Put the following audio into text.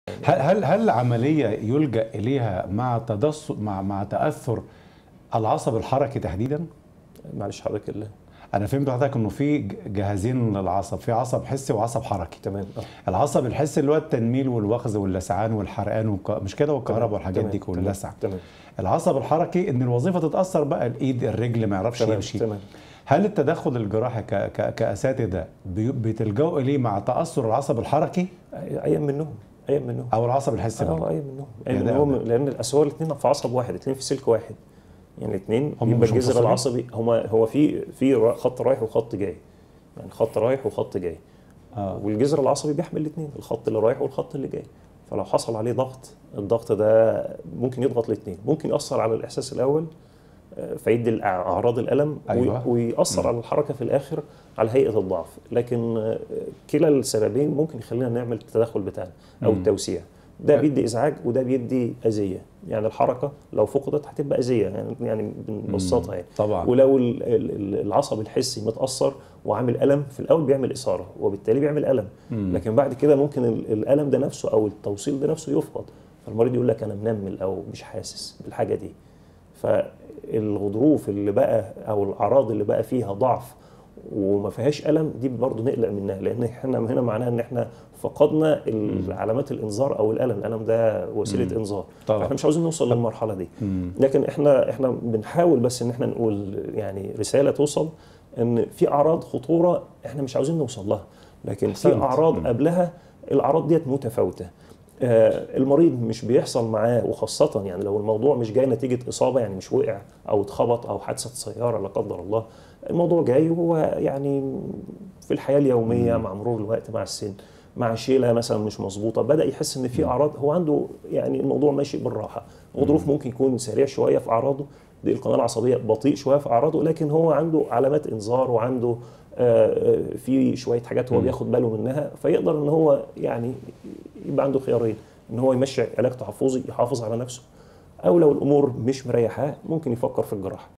هل هل هل عمليه يلجا اليها مع تدس مع مع تاثر العصب الحركي تحديدا؟ معلش حضرتك ال- انا فهمت حضرتك انه في ج- جهازين للعصب في عصب حسي وعصب حركي تمام آه. العصب الحسي اللي هو التنميل والوخز واللسعان والحرقان والك... مش كده والكهرباء والحاجات تمام، دي تمام، واللسع تمام العصب الحركي ان الوظيفه تتاثر بقى الايد الرجل ما يعرفش تمام يمشي تمام هل التدخل الجراحي ك... ك... كاساتذه بي... بتلجأوا اليه مع تاثر العصب الحركي ايام منهم ايام منهم او العصب الحسي برضه؟ اه ايام منهم يا ايام ده منهم أو ده. لان الاسوار الاثنين في عصب واحد الاثنين في سلك واحد يعني الاثنين هم يبقى مش الجذر منفصلين؟ العصبي هما هو في في را- خط رايح وخط جاي يعني خط رايح وخط جاي اه والجذر العصبي بيحمل الاثنين الخط اللي رايح والخط اللي جاي فلو حصل عليه ضغط الضغط ده ممكن يضغط الاثنين ممكن ياثر على الاحساس الاول آه، فيدي الأع- اعراض الالم وي- أيوة. ويأثر على الحركه في الاخر على هيئه الضعف لكن آه، كلا السببين ممكن يخلينا نعمل التدخل بتاعنا او مم. التوسيع ده بيدي ازعاج وده بيدي اذيه يعني الحركه لو فقدت هتبقى اذيه يعني يعني بنبسطها يعني طبعا ولو ال- ال- ال- العصب الحسي متاثر وعامل الم في الاول بيعمل اثاره وبالتالي بيعمل الم مم. لكن بعد كده ممكن ال- الالم ده نفسه او التوصيل ده نفسه يفقد فالمريض يقول لك انا منمل او مش حاسس بالحاجه دي فالغضروف اللي بقى او الاعراض اللي بقى فيها ضعف وما فيهاش الم دي برضه نقلق منها لان احنا هنا معناها ان احنا فقدنا ال- علامات الانذار او الالم الالم ده وسيله انذار طبعا. فاحنا مش عاوزين نوصل للمرحله دي مم. لكن احنا احنا بنحاول بس ان احنا نقول يعني رساله توصل ان في اعراض خطوره احنا مش عاوزين نوصل لها لكن في أحسنت. اعراض مم. قبلها الاعراض ديت متفاوته آه، المريض مش بيحصل معاه وخاصة يعني لو الموضوع مش جاي نتيجة إصابة يعني مش وقع أو اتخبط أو حادثة سيارة لا قدر الله الموضوع جاي وهو يعني في الحياة اليومية مع مرور الوقت مع السن مع شيلة مثلا مش مظبوطة بدأ يحس إن في أعراض هو عنده يعني الموضوع ماشي بالراحة غضروف ممكن يكون سريع شوية في أعراضه دي القناة العصبية بطيء شوية في أعراضه لكن هو عنده علامات إنذار وعنده آه، آه، في شوية حاجات هو بياخد باله منها فيقدر إن هو يعني يبقى عنده خيارين ان هو يمشي علاج تحفظي يحافظ على نفسه او لو الامور مش مريحاه ممكن يفكر في الجراحه